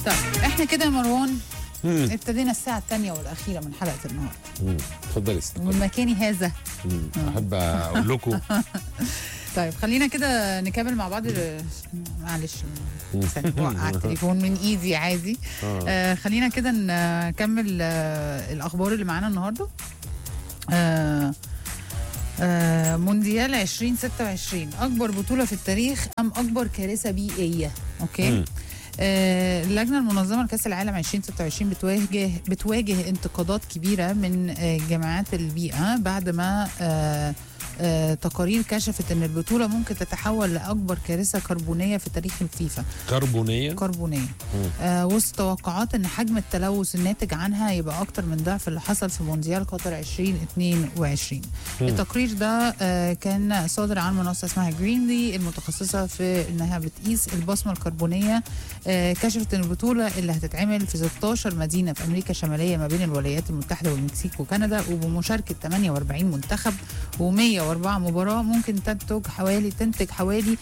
طيب احنا كده يا مروان مم. ابتدينا الساعة الثانية والأخيرة من حلقة النهاردة مم. اتفضلي يا ست. ومن مكاني هذا مم. احب اقول لكم طيب خلينا كده نكمل مع بعض ال- معلش مم. ثانية، وقع التليفون من ايدي عادي آه. آه خلينا كده نكمل آه الاخبار اللي معانا النهارده آه آه مونديال 2026 اكبر بطوله في التاريخ ام اكبر كارثه بيئيه اوكي مم. آه، اللجنه المنظمه لكاس العالم 2026 بتواجه بتواجه انتقادات كبيره من آه، جماعات البيئه بعد ما آه، آه، تقارير كشفت ان البطوله ممكن تتحول لاكبر كارثه كربونيه في تاريخ الفيفا كربونيه كربونيه مم. آه وسط توقعات ان حجم التلوث الناتج عنها يبقى اكتر من ضعف اللي حصل في مونديال قطر 2022 مم. التقرير ده آه كان صادر عن منصه اسمها جرينلي المتخصصه في انها بتقيس البصمه الكربونيه آه كشفت ان البطوله اللي هتتعمل في 16 مدينه في امريكا الشماليه ما بين الولايات المتحده والمكسيك وكندا وبمشاركه 48 منتخب و104 مباراه ممكن تنتج حوالي تنتج حوالي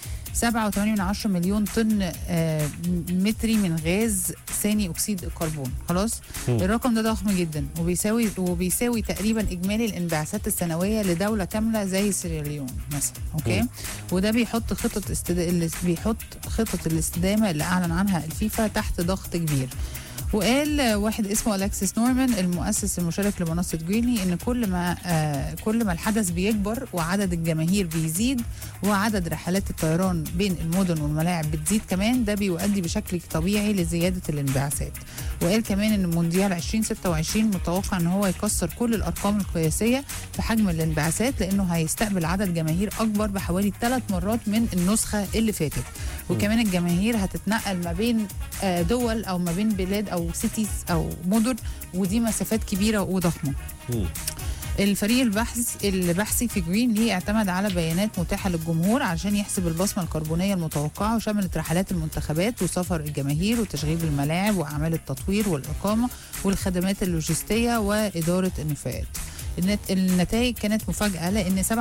7.8 مليون طن آه، متري من غاز ثاني اكسيد الكربون خلاص مم. الرقم ده ضخم جدا وبيساوي وبيساوي تقريبا اجمالي الانبعاثات السنويه لدوله كامله زي سيراليون مثلا اوكي مم. وده بيحط خطط استد... اللي بيحط خطط الاستدامه اللي اعلن عنها الفيفا تحت ضغط كبير وقال واحد اسمه الكسيس نورمان المؤسس المشارك لمنصه جريني ان كل ما آه كل ما الحدث بيكبر وعدد الجماهير بيزيد وعدد رحلات الطيران بين المدن والملاعب بتزيد كمان ده بيؤدي بشكل طبيعي لزياده الانبعاثات وقال كمان ان مونديال 2026 متوقع ان هو يكسر كل الارقام القياسيه في حجم الانبعاثات لانه هيستقبل عدد جماهير اكبر بحوالي ثلاث مرات من النسخه اللي فاتت وكمان الجماهير هتتنقل ما بين آه، دول او ما بين بلاد او سيتيز او مدن ودي مسافات كبيره وضخمه مم. الفريق البحث البحثي في جرين ليه اعتمد على بيانات متاحه للجمهور عشان يحسب البصمه الكربونيه المتوقعه وشملت رحلات المنتخبات وسفر الجماهير وتشغيل الملاعب واعمال التطوير والاقامه والخدمات اللوجستيه واداره النفايات النت- النتائج كانت مفاجأة لأن 87%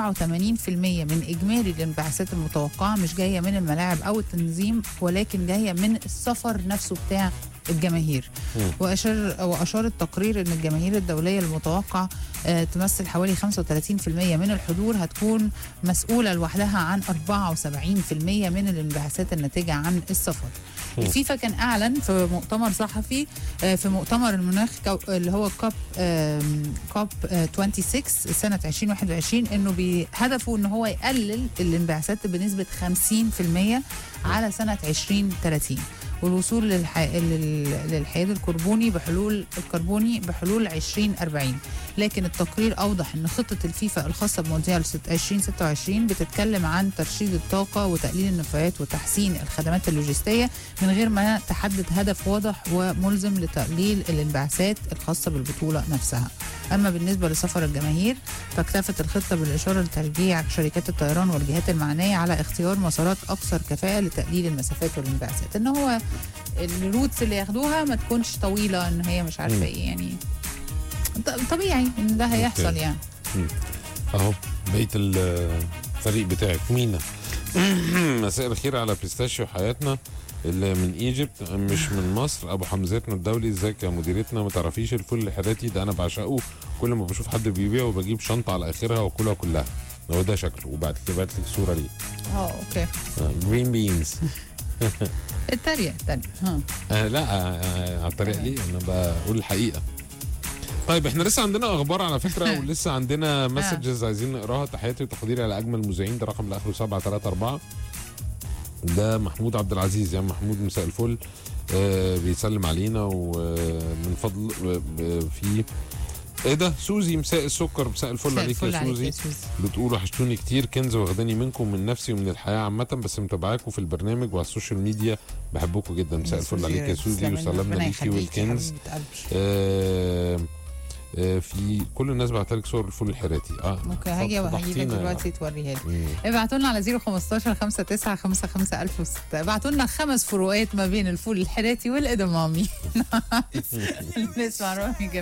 من إجمالي الانبعاثات المتوقعة مش جاية من الملاعب أو التنظيم ولكن جاية من السفر نفسه بتاع الجماهير مم. وأشار وأشار التقرير أن الجماهير الدولية المتوقع آه، تمثل حوالي 35% من الحضور هتكون مسؤولة لوحدها عن 74% من الانبعاثات الناتجة عن السفر مم. الفيفا كان أعلن في مؤتمر صحفي آه، في مؤتمر المناخ كو- اللي هو كوب آم، كوب آه، 26 سنة 2021 انه بهدفه ان هو يقلل الانبعاثات بنسبة 50% على سنة 2030 والوصول للح... لل... للحياد الكربوني بحلول الكربوني بحلول 2040 لكن التقرير اوضح ان خطه الفيفا الخاصه بمونديال ست- 2026 بتتكلم عن ترشيد الطاقه وتقليل النفايات وتحسين الخدمات اللوجستيه من غير ما تحدد هدف واضح وملزم لتقليل الانبعاثات الخاصه بالبطوله نفسها اما بالنسبه لسفر الجماهير فاكتفت الخطه بالاشاره لتشجيع شركات الطيران والجهات المعنيه على اختيار مسارات اكثر كفاءه لتقليل المسافات والانبعاثات ان هو الروتس اللي ياخدوها ما تكونش طويله ان هي مش مم. عارفه ايه يعني ط- طبيعي ان ده هيحصل أوكي. يعني اهو بقيه الفريق بتاعك مينا مساء الخير على بيستاشيو حياتنا اللي من ايجيبت مش من مصر ابو حمزتنا الدولي ازيك يا مديرتنا ما تعرفيش الفل الحراتي ده انا بعشقه كل ما بشوف حد بيبيعه بجيب شنطه على اخرها واكلها كلها هو ده شكله وبعد كده بعت لك صوره ليه اه اوكي جرين بينز التريق التريق ها آه لا آه آه على الطريقه ليه انا بقول الحقيقه طيب احنا لسه عندنا اخبار على فكره ولسه عندنا مسجز عايزين نقراها تحياتي وتقديري على اجمل مذيعين ده رقم اللي اخره 734 ده محمود عبد العزيز يا محمود مساء الفل آه بيسلم علينا ومن فضل آه، آه، في ايه ده سوزي مساء السكر مساء الفل مساء عليك الفل يا عليك سوزي يا سوزي بتقول وحشتوني كتير كنز واخداني منكم من نفسي ومن الحياه عامه بس متابعاكم في البرنامج وعلى السوشيال ميديا بحبكم جدا مساء الفل عليك يا سوزي تسلمي، وسلامنا ربنا ليكي يخليكي يا والكنز حبيبة قلبي. آه آه في كل الناس بعت لك صور الفول الحراتي اه اوكي هاجي هجيبك فضحتينا. دلوقتي توريها لي مم. ابعتوا لنا على 015 59 55 1006 ابعتوا لنا خمس فروقات ما بين الفول الحراتي والادمامي نسمع رامي